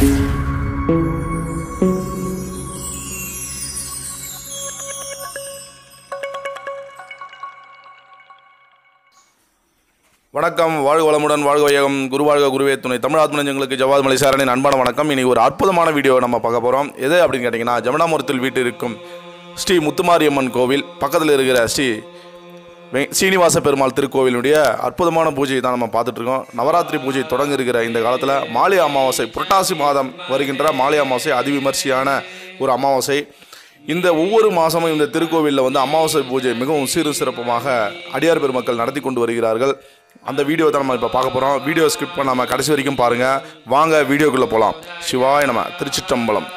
வணக்கம் வாழ்க வளமுடன் வாழ்க வையகம் குருவாழ்க குருவே துணை தமிழாத்மனஞ்சங்களுக்கு ஜவாத் மலைசாரனின் அன்பான வணக்கம் இன்னைக்கு ஒரு அற்புதமான வீடியோ நம்ம பார்க்க போகிறோம் எது அப்படின்னு கேட்டிங்கன்னா ஜமுனாபுரத்தில் வீட்டு இருக்கும் ஸ்ரீ முத்துமாரியம்மன் கோவில் பக்கத்தில் இருக்கிற ஸ்ரீ வெ- சீனிவாச பெருமாள் திருக்கோவிலுடைய அற்புதமான பூஜையை தான் நம்ம பார்த்துட்டு இருக்கோம் நவராத்திரி பூஜை தொடங்க இருக்கிற இந்த காலத்தில் மாலை அமாவாசை புரட்டாசி மாதம் வருகின்ற மாலை அமாவாசை அதிவிமர்சையான ஒரு அமாவாசை இந்த ஒவ்வொரு மாதமும் இந்த திருக்கோவிலில் வந்து அமாவாசை பூஜை மிகவும் சீரும் சிறப்புமாக அடியார் பெருமக்கள் நடத்தி கொண்டு வருகிறார்கள் அந்த வீடியோ தான் நம்ம இப்போ பார்க்க போகிறோம் வீடியோ ஸ்கிப் பண்ணாமல் கடைசி வரைக்கும் பாருங்கள் வாங்க வீடியோக்குள்ளே போகலாம் சிவாய நம்ம திருச்சிற்றம்பலம்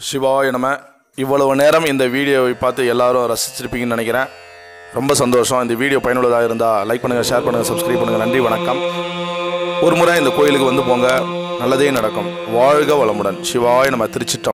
சிவாய நம இவ்வளவு நேரம் இந்த வீடியோவை பார்த்து எல்லாரும் ரசிச்சிருப்பீங்கன்னு நினைக்கிறேன் ரொம்ப சந்தோஷம் இந்த வீடியோ பயனுள்ளதாக இருந்தால் லைக் பண்ணுங்கள் ஷேர் பண்ணுங்கள் சப்ஸ்கிரைப் பண்ணுங்கள் நன்றி வணக்கம் ஒரு முறை இந்த கோயிலுக்கு வந்து போங்க நல்லதே நடக்கும் வாழ்க வளமுடன் சிவாய நம்ம திருச்சிட்டம்